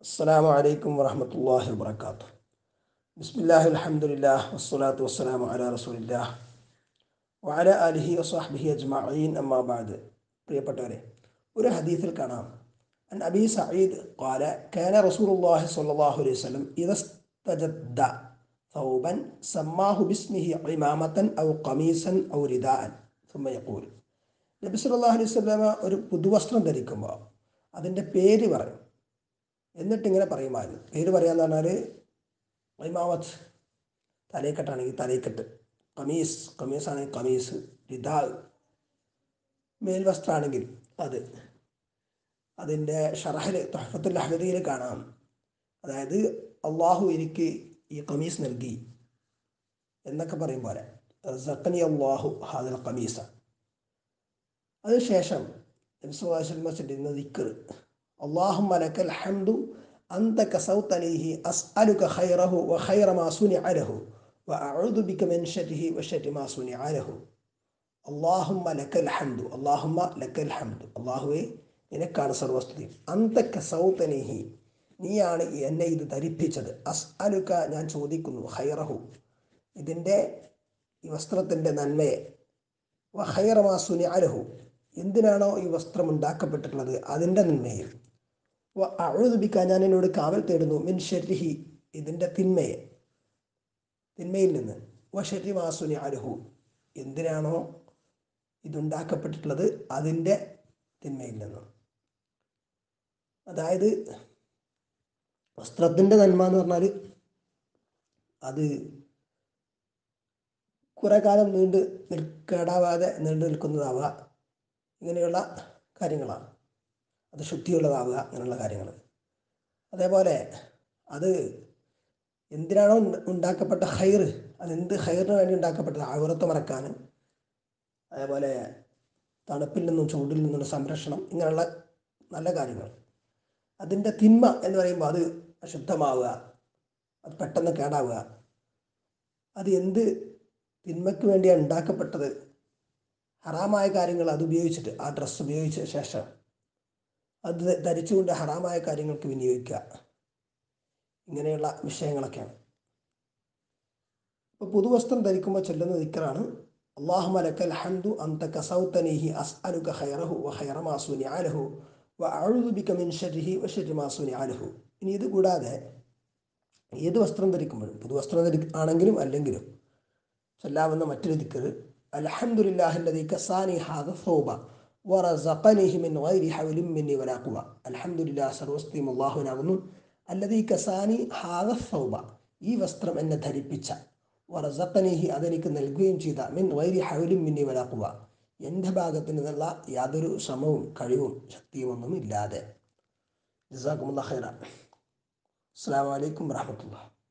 السلام عليكم ورحمة الله وبركاته بسم الله الحمد لله والصلاة والسلام على رسول الله وعلى آله وصحبه أجمعين أما بعد പ്രിയപ്പെട്ടവരെ ഒരു ഹദീസിൽ കാണാം അൻ അബി സഈദ് قال كان رسول الله صلى الله عليه وسلم إذا استجد ثوبا سماه باسمه عمامة أو قميصا أو رداء ثم يقول നബി സല്ലല്ലാഹു അലൈഹി വസല്ലമ ഒരു പുതുവസ്ത്രം ധരിക്കുമ്പോൾ അതിൻ്റെ പേര് പറയും എന്നിട്ടിങ്ങനെ പറയുമായിരുന്നു പേര് പറയാന്ന് പറഞ്ഞാൽ ഇമാമത്ത് തലയിക്കെട്ടാണെങ്കിൽ തലയിക്കെട്ട് കമീസ് കമീസ് ആണെങ്കിൽ കമീസ് രിദാ മേൽവസ്ത്രമാണെങ്കിൽ അത് അതിൻ്റെ ഷറഹൽ തൊഹഫത്തുൽ അഹദയിൽ കാണാം അതായത് അള്ളാഹു എനിക്ക് ഈ കമീസ് നൽകി എന്നൊക്കെ പറയും പോലെ സക്കനി അള്ളാഹു ഹാദൽ കമീസ അതിനുശേഷം നബിസ്വല്ലാസ്ലമ ചെല്ലുന്ന ദിക്കർ اللهم لك الحمد أنت كسوتنيه أسألك خيره وخير ما صنع له وأعوذ بك من شره وشر ما صنع له اللهم لك الحمد اللهم لك الحمد അള്ളാഹുവെ നിനക്കാണ് സർവസ്തുതി അന്തക്ക സൗതനിഹി നീയാണ് എന്നെ ഇത് ധരിപ്പിച്ചത് അസ് അലുക്ക ഞാൻ ചോദിക്കുന്നു ഹൈറഹു ഇതിൻ്റെ ഈ വസ്ത്രത്തിൻ്റെ നന്മയെ വ ഹൈറമാ സുനി അലഹു എന്തിനാണോ ഈ വസ്ത്രം ഉണ്ടാക്കപ്പെട്ടിട്ടുള്ളത് അതിൻ്റെ നന്മയിൽ അഴുതുപിക്കാൻ ഞാൻ എന്നോട് കാവൽ തേടുന്നു മിൻ ഷെരിഹി ഇതിൻ്റെ തിന്മയെ തിന്മയിൽ നിന്ന് വ ഷെരി മാസുനി അലഹു എന്തിനാണോ ഇതുണ്ടാക്കപ്പെട്ടിട്ടുള്ളത് അതിൻ്റെ തിന്മയിൽ നിന്ന് അതായത് വസ്ത്രത്തിൻ്റെ നന്മ എന്ന് പറഞ്ഞാൽ അത് കുറേ കാലം നീണ്ട് നിൽ കേടാവാതെ നീണ്ടു നിൽക്കുന്നതാവുക ഇങ്ങനെയുള്ള കാര്യങ്ങളാണ് അത് ശുദ്ധിയുള്ളതാവുക അങ്ങനെയുള്ള കാര്യങ്ങൾ അതേപോലെ അത് എന്തിനാണോ ഉണ്ടാക്കപ്പെട്ട ഹൈർ അതെന്ത് ഹൈറിന് വേണ്ടി ഉണ്ടാക്കപ്പെട്ടത് ആവറത്ത് മറക്കാൻ അതേപോലെ തണുപ്പിൽ നിന്നും ചൂടിൽ നിന്നുള്ള സംരക്ഷണം ഇങ്ങനെയുള്ള നല്ല കാര്യങ്ങൾ അതിൻ്റെ തിന്മ എന്ന് പറയുമ്പോൾ അത് അശുദ്ധമാവുക അത് പെട്ടെന്ന് കേടാവുക അത് എന്ത് തിന്മയ്ക്ക് വേണ്ടിയാണ് ഉണ്ടാക്കപ്പെട്ടത് ഹറാമായ കാര്യങ്ങൾ അത് ഉപയോഗിച്ചിട്ട് ആ ഡ്രസ്സ് ഉപയോഗിച്ച ശേഷം അത് ധരിച്ചുകൊണ്ട് ഹറാമായ കാര്യങ്ങൾക്ക് വിനിയോഗിക്കുക ഇങ്ങനെയുള്ള വിഷയങ്ങളൊക്കെയാണ് ഇപ്പോൾ പുതുവസ്ത്രം ധരിക്കുമ്പോൾ ചൊല്ലുന്ന ദിക്കറാണ് അള്ളാഹു മലക്കൽ ഹംദു അന്ത കസൗത്തനിഹി അസ് അലുക ഹൈറഹു വ ഹൈറ മാസുനി ആലഹു വ അഴുതുബിക്ക മിൻ ഷരിഹി വ ഷരി മാസുനി ആലഹു ഇനി ഇത് കൂടാതെ ഏത് വസ്ത്രം ധരിക്കുമ്പോഴും പുതുവസ്ത്രം ധരി ആണെങ്കിലും അല്ലെങ്കിലും ചൊല്ലാവുന്ന മറ്റൊരു ദിക്കർ الحمد لله الذي كساني هذا الثوب ورزقنيه من غير حول مني ولا قوة الحمد لله സർവസ്ത്രീം അള്ളാഹുവിനാകുന്നു അല്ലതീ കസാനി ഹാദ സൗബ ഈ വസ്ത്രം എന്നെ ധരിപ്പിച്ച വറസക്കനീഹി അതെനിക്ക് നൽകുകയും ചെയ്ത മിൻ വൈരി ഹൗലും മിന്നി വലാക്കുക എൻ്റെ ഭാഗത്ത് നിന്നുള്ള യാതൊരു ശ്രമവും കഴിവും ശക്തിയും ഒന്നും ഇല്ലാതെ ജസാക്കുമുള്ള ഖൈറ അസ്സാം വലൈക്കും വാഹമത്തുള്ള